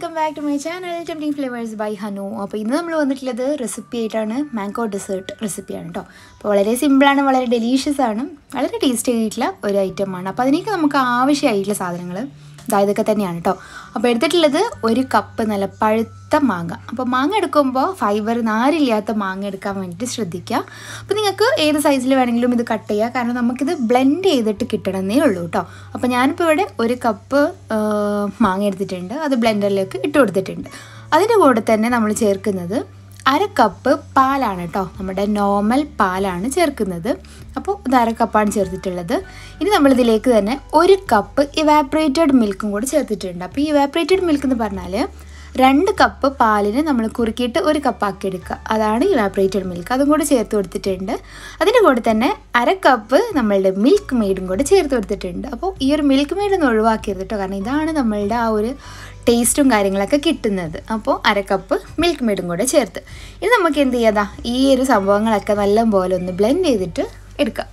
welcome back to my channel tempting flavours by Hanu അപ്പോൾ ഇന്ന് നമ്മൾ വന്നിട്ടുള്ളത് റെസിപ്പി ആയിട്ടാണ് മാംഗോ ഡെസേർട്ട് റെസിപ്പിയാണ് കേട്ടോ അപ്പോൾ വളരെ സിമ്പിളാണ് വളരെ ഡെലീഷ്യസ് ആണ് വളരെ ടേസ്റ്റി ആയിട്ടുള്ള ഒരു ഐറ്റമാണ് അപ്പോൾ അതിനേക്ക് നമുക്ക് ആവശ്യമായിട്ടുള്ള സാധനങ്ങൾ ഇതാ ഇതൊക്കെ തന്നെയാണ് കേട്ടോ അപ്പോൾ എടുത്തിട്ടുള്ളത് ഒരു കപ്പ് നല്ല പഴുത്ത മാങ്ങ അപ്പോൾ മാങ്ങ എടുക്കുമ്പോൾ ഫൈബർ നാരില്ലാത്ത മാങ്ങ എടുക്കാൻ വേണ്ടിയിട്ട് ശ്രദ്ധിക്കുക അപ്പോൾ നിങ്ങൾക്ക് ഏത് സൈസിൽ വേണമെങ്കിലും ഇത് കട്ട് ചെയ്യുക കാരണം നമുക്കിത് ബ്ലെൻഡ് ചെയ്തിട്ട് കിട്ടണമെന്നേ ഉള്ളൂ കേട്ടോ അപ്പോൾ ഞാനിപ്പോൾ ഇവിടെ ഒരു കപ്പ് മാങ്ങ എടുത്തിട്ടുണ്ട് അത് ബ്ലെൻഡറിലേക്ക് ഇട്ട് കൊടുത്തിട്ടുണ്ട് അതിൻ്റെ കൂടെ തന്നെ നമ്മൾ ചേർക്കുന്നത് അര കപ്പ് പാലാണ് കേട്ടോ നമ്മുടെ നോർമൽ പാലാണ് ചേർക്കുന്നത് അപ്പോൾ ഇത് അര കപ്പാണ് ചേർത്തിട്ടുള്ളത് ഇനി നമ്മളിതിലേക്ക് തന്നെ ഒരു കപ്പ് ഇവാപ്രേറ്റഡ് മിൽക്കും കൂടി ചേർത്തിട്ടുണ്ട് അപ്പോൾ ഈ ഇവാപ്രേറ്റഡ് മിൽക്ക് എന്ന് പറഞ്ഞാൽ രണ്ട് കപ്പ് പാലിന് നമ്മൾ കുറുക്കിയിട്ട് ഒരു കപ്പാക്കി എടുക്കുക അതാണ് ഇവാപ്രേറ്റഡ് മിൽക്ക് അതും കൂടി ചേർത്ത് കൊടുത്തിട്ടുണ്ട് അതിൻ്റെ കൂടെ തന്നെ അര കപ്പ് നമ്മളുടെ മിൽക്ക് മെയ്ഡും കൂടി ചേർത്ത് കൊടുത്തിട്ടുണ്ട് അപ്പോൾ ഈ ഒരു മിൽക്ക് മെയ്ഡ് ഒന്ന് ഒഴിവാക്കരുത് കേട്ടോ കാരണം ഇതാണ് നമ്മളുടെ ആ ഒരു ടേസ്റ്റും കാര്യങ്ങളൊക്കെ കിട്ടുന്നത് അപ്പോൾ അര കപ്പ് മിൽക്ക് മെയ്ഡും കൂടെ ചേർത്ത് ഇത് നമുക്ക് എന്ത് ചെയ്യാതാ ഈ ഒരു സംഭവങ്ങളൊക്കെ നല്ല പോലെ ഒന്ന് ബ്ലെൻഡ് ചെയ്തിട്ട് എടുക്കാം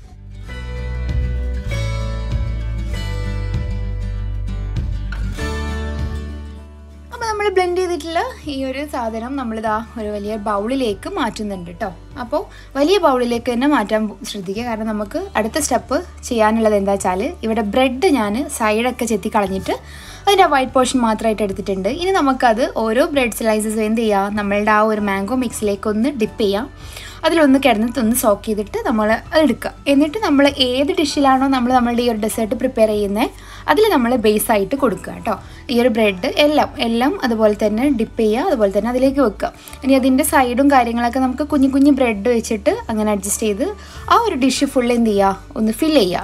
അപ്പോൾ നമ്മൾ ബ്ലെൻഡ് ചെയ്തിട്ടുള്ള ഈ ഒരു സാധനം നമ്മളിതാ ഒരു വലിയ ബൗളിലേക്ക് മാറ്റുന്നുണ്ട് കേട്ടോ അപ്പോൾ വലിയ ബൗളിലേക്ക് തന്നെ മാറ്റാൻ ശ്രദ്ധിക്കുക കാരണം നമുക്ക് അടുത്ത സ്റ്റെപ്പ് ചെയ്യാനുള്ളത് എന്താ വെച്ചാൽ ഇവിടെ ബ്രെഡ് ഞാൻ സൈഡൊക്കെ ചെത്തി കളഞ്ഞിട്ട് അതിൻ്റെ വൈറ്റ് പോർഷൻ മാത്രമായിട്ട് എടുത്തിട്ടുണ്ട് ഇനി നമുക്കത് ഓരോ ബ്രെഡ് സ്ലൈസസ് എന്ത് ചെയ്യുക നമ്മളുടെ ആ ഒരു മാംഗോ മിക്സിലേക്ക് ഒന്ന് ഡിപ്പ് ചെയ്യാം അതിലൊന്ന് കിടന്നിട്ട് ഒന്ന് സോക്ക് ചെയ്തിട്ട് നമ്മൾ എടുക്കുക എന്നിട്ട് നമ്മൾ ഏത് ഡിഷിലാണോ നമ്മൾ നമ്മളുടെ ഈ ഒരു ഡെസേർട്ട് പ്രിപ്പയർ ചെയ്യുന്നത് അതിൽ നമ്മൾ ബേസ് ആയിട്ട് കൊടുക്കുക കേട്ടോ ഈ ഒരു ബ്രെഡ് എല്ലാം എല്ലാം അതുപോലെ തന്നെ ഡിപ്പ് ചെയ്യുക അതുപോലെ തന്നെ അതിലേക്ക് വെക്കുക ഇനി അതിൻ്റെ സൈഡും കാര്യങ്ങളൊക്കെ നമുക്ക് കുഞ്ഞു കുഞ്ഞു ബ്രെഡ് വെച്ചിട്ട് അങ്ങനെ അഡ്ജസ്റ്റ് ചെയ്ത് ആ ഒരു ഡിഷ് ഫുൾ എന്ത് ചെയ്യുക ഒന്ന് ഫിൽ ചെയ്യുക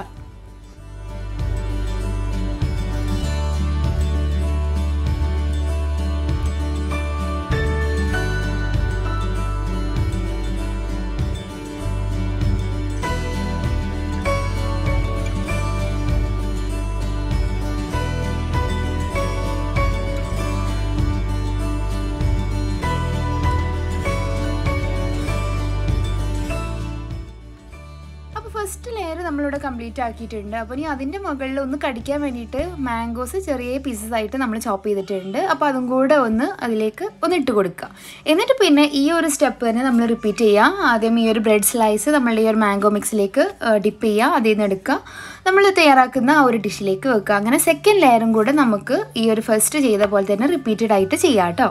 ഫസ്റ്റ് ലെയർ നമ്മളിവിടെ കംപ്ലീറ്റ് ആക്കിയിട്ടുണ്ട് അപ്പോൾ ഇനി അതിൻ്റെ മുകളിൽ ഒന്ന് കടിക്കാൻ വേണ്ടിയിട്ട് മാംഗോസ് ചെറിയ പീസസ് ആയിട്ട് നമ്മൾ ചോപ്പ് ചെയ്തിട്ടുണ്ട് അപ്പോൾ അതും കൂടെ ഒന്ന് അതിലേക്ക് ഒന്ന് ഇട്ട് കൊടുക്കുക എന്നിട്ട് പിന്നെ ഈ ഒരു സ്റ്റെപ്പ് തന്നെ നമ്മൾ റിപ്പീറ്റ് ചെയ്യുക ആദ്യം ഈ ഒരു ബ്രെഡ് സ്ലൈസ് നമ്മൾ ഈ ഒരു മാംഗോ മിക്സിലേക്ക് ഡിപ്പ് ചെയ്യുക അതിൽ നിന്ന് എടുക്കുക നമ്മൾ തയ്യാറാക്കുന്ന ആ ഒരു ഡിഷിലേക്ക് വെക്കുക അങ്ങനെ സെക്കൻഡ് ലെയറും കൂടെ നമുക്ക് ഈ ഒരു ഫസ്റ്റ് ചെയ്ത പോലെ തന്നെ റിപ്പീറ്റഡ് ആയിട്ട് ചെയ്യാം കേട്ടോ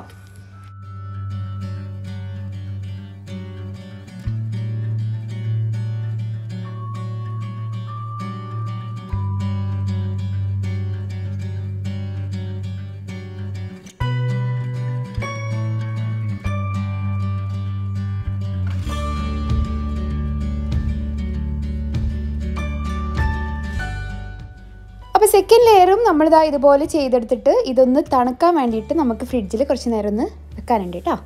അപ്പോൾ സെക്കൻഡ് ലെയറും നമ്മളിതാ ഇതുപോലെ ചെയ്തെടുത്തിട്ട് ഇതൊന്ന് തണുക്കാൻ വേണ്ടിയിട്ട് നമുക്ക് ഫ്രിഡ്ജിൽ കുറച്ച് നേരം ഒന്ന് വെക്കാനുണ്ട് കേട്ടോ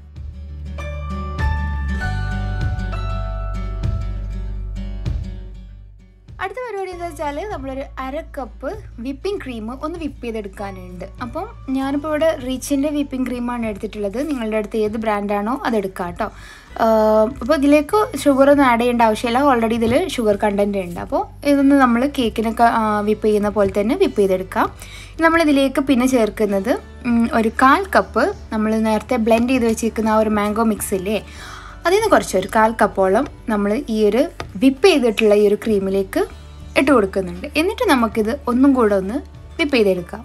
അടുത്ത പരിപാടി എന്താ വെച്ചാൽ നമ്മളൊരു അര കപ്പ് വിപ്പിംഗ് ക്രീം ഒന്ന് വിപ്പ് ചെയ്തെടുക്കാനുണ്ട് അപ്പം ഞാനിപ്പോൾ ഇവിടെ റിച്ചിൻ്റെ വിപ്പിംഗ് ക്രീമാണ് എടുത്തിട്ടുള്ളത് നിങ്ങളുടെ അടുത്ത് ഏത് ബ്രാൻഡാണോ അതെടുക്കാം കേട്ടോ അപ്പോൾ ഇതിലേക്ക് ഷുഗർ ഒന്നും ആഡ് ചെയ്യേണ്ട ആവശ്യമില്ല ഓൾറെഡി ഇതിൽ ഷുഗർ കണ്ടൻറ്റ് ഉണ്ട് അപ്പോൾ ഇതൊന്ന് നമ്മൾ കേക്കിനൊക്കെ വിപ്പ് ചെയ്യുന്ന പോലെ തന്നെ വിപ്പ് ചെയ്തെടുക്കാം നമ്മളിതിലേക്ക് പിന്നെ ചേർക്കുന്നത് ഒരു കാൽ കപ്പ് നമ്മൾ നേരത്തെ ബ്ലെൻഡ് ചെയ്ത് വെച്ചിരിക്കുന്ന ആ ഒരു മാംഗോ മിക്സ് ഇല്ലേ അതിൽ നിന്ന് കുറച്ച് ഒരു കാൽ കപ്പോളം നമ്മൾ ഈ ഒരു വിപ്പ് ചെയ്തിട്ടുള്ള ഈ ഒരു ക്രീമിലേക്ക് ഇട്ട് കൊടുക്കുന്നുണ്ട് എന്നിട്ട് നമുക്കിത് ഒന്നും കൂടെ ഒന്ന് വിപ്പ് ചെയ്തെടുക്കാം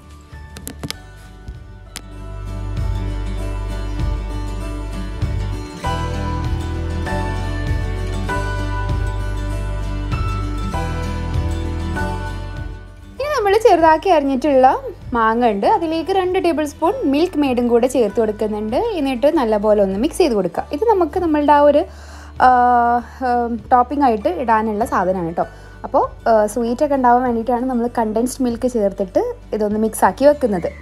നമ്മൾ ചെറുതാക്കി അരിഞ്ഞിട്ടുള്ള മാങ്ങ ഉണ്ട് അതിലേക്ക് രണ്ട് ടേബിൾ സ്പൂൺ മിൽക്ക് മെയ്ഡും കൂടെ ചേർത്ത് കൊടുക്കുന്നുണ്ട് എന്നിട്ട് നല്ലപോലെ ഒന്ന് മിക്സ് ചെയ്ത് കൊടുക്കുക ഇത് നമുക്ക് നമ്മളുടെ ആ ഒരു ടോപ്പിംഗ് ആയിട്ട് ഇടാനുള്ള സാധനമാണ് കേട്ടോ അപ്പോൾ സ്വീറ്റൊക്കെ ഉണ്ടാവാൻ വേണ്ടിയിട്ടാണ് നമ്മൾ കണ്ടൻസ്ഡ് മിൽക്ക് ചേർത്തിട്ട് ഇതൊന്ന് മിക്സ് ആക്കി വെക്കുന്നത്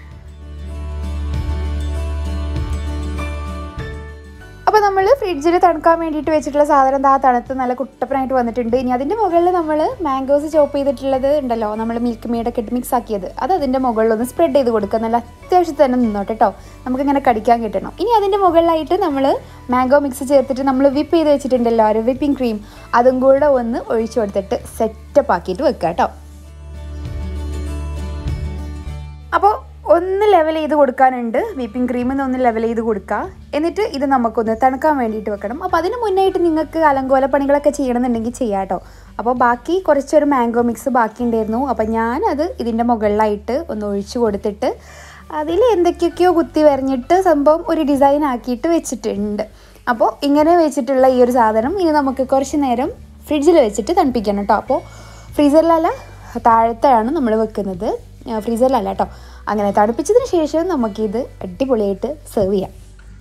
അപ്പോൾ നമ്മൾ ഫ്രിഡ്ജിൽ തണുക്കാൻ വേണ്ടിയിട്ട് വെച്ചിട്ടുള്ള സാധനം ആ തണുത്ത് നല്ല കുട്ടപ്പനായിട്ട് വന്നിട്ടുണ്ട് ഇനി അതിൻ്റെ മുകളിൽ നമ്മൾ മാംഗോസ് ചോപ്പ് ചെയ്തിട്ടുള്ളത് ഉണ്ടല്ലോ നമ്മൾ മിൽക്ക് മെയ്ഡൊക്കെ ഇട്ട് മിക്സ് ആക്കിയത് അത് അതിൻ്റെ മുകളിൽ ഒന്ന് സ്പ്രെഡ് ചെയ്ത് കൊടുക്കുക നല്ല അത്യാവശ്യത്തിൽ തന്നെ നിന്നോട്ടെ കേട്ടോ നമുക്കിങ്ങനെ കടിക്കാൻ കിട്ടണം ഇനി അതിൻ്റെ മുകളിലായിട്ട് നമ്മൾ മാംഗോ മിക്സ് ചേർത്തിട്ട് നമ്മൾ വിപ്പ് ചെയ്ത് വെച്ചിട്ടുണ്ടല്ലോ ഒരു വിപ്പിംഗ് ക്രീം അതും കൂടെ ഒന്ന് ഒഴിച്ചു കൊടുത്തിട്ട് സെറ്റപ്പ് ആക്കിയിട്ട് വെക്കുക കേട്ടോ അപ്പോൾ ഒന്ന് ലെവൽ ചെയ്ത് കൊടുക്കാനുണ്ട് വിപ്പിംഗ് ക്രീമിൽ നിന്ന് ഒന്ന് ലെവൽ ചെയ്ത് കൊടുക്കുക എന്നിട്ട് ഇത് നമുക്കൊന്ന് തണുക്കാൻ വേണ്ടിയിട്ട് വെക്കണം അപ്പോൾ അതിന് മുന്നായിട്ട് നിങ്ങൾക്ക് അലങ്കോല പണികളൊക്കെ ചെയ്യണമെന്നുണ്ടെങ്കിൽ ചെയ്യാം കേട്ടോ അപ്പോൾ ബാക്കി കുറച്ചൊരു മാംഗോ മിക്സ് ബാക്കി ഉണ്ടായിരുന്നു അപ്പോൾ ഞാനത് ഇതിൻ്റെ മുകളിലായിട്ട് ഒന്ന് ഒഴിച്ചു കൊടുത്തിട്ട് അതിൽ എന്തൊക്കെയൊക്കെയോ കുത്തി വരഞ്ഞിട്ട് സംഭവം ഒരു ഡിസൈൻ ആക്കിയിട്ട് വെച്ചിട്ടുണ്ട് അപ്പോൾ ഇങ്ങനെ വെച്ചിട്ടുള്ള ഈ ഒരു സാധനം ഇനി നമുക്ക് കുറച്ച് നേരം ഫ്രിഡ്ജിൽ വെച്ചിട്ട് തണുപ്പിക്കണം കേട്ടോ അപ്പോൾ ഫ്രീസറിലല്ല താഴത്താണ് നമ്മൾ വെക്കുന്നത് ഫ്രീസറിലല്ല കേട്ടോ അങ്ങനെ തണുപ്പിച്ചതിന് ശേഷം നമുക്കിത് അടിപൊളിയായിട്ട് സെർവ് ചെയ്യാം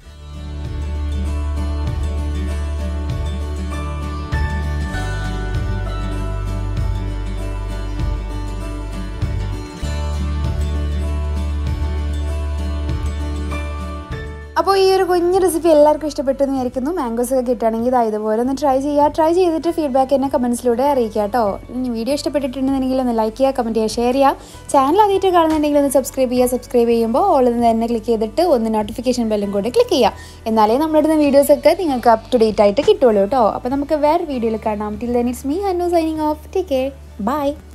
അപ്പോൾ ഈ ഒരു കുഞ്ഞ് റെസിപ്പി എല്ലാവർക്കും ഇഷ്ടപ്പെട്ടു എന്ന് വിചാരിക്കുന്നു മാംഗോസ് ഒക്കെ കിട്ടുകയാണെങ്കിൽ ഇത് ഇതുപോലെ ഒന്ന് ട്രൈ ചെയ്യുക ട്രൈ ചെയ്തിട്ട് ഫീഡ്ബാക്ക് എന്നെ കമൻസിലൂടെ അറിയിക്കുക കേട്ടോ ഇനി വീഡിയോ ഇഷ്ടപ്പെട്ടിട്ടുണ്ടെന്നുണ്ടെങ്കിൽ ഒന്ന് ലൈക്ക് ചെയ്യുക കമൻറ്റ് ചെയ്യുക ഷെയർ ചെയ്യുക ചാനൽ ആദ്യമായിട്ട് കാണുന്നുണ്ടെങ്കിൽ ഒന്ന് സബ്സ്ക്രൈബ് ചെയ്യുക സബ്സ്ക്രൈബ് ചെയ്യുമ്പോൾ ഓൾ തന്നെ ക്ലിക്ക് ചെയ്തിട്ട് ഒന്ന് നോട്ടിഫിക്കേഷൻ ബെല്ലും കൂടെ ക്ലിക്ക് ചെയ്യുക എന്നാലേ നമ്മളിടുന്ന വീഡിയോസൊക്കെ നിങ്ങൾക്ക് അപ് ടു ഡേറ്റ് ആയിട്ട് കിട്ടുള്ളൂ കേട്ടോ അപ്പോൾ നമുക്ക് വേറെ വീഡിയോയിൽ കാണാം till then it's me Hannu signing off take care by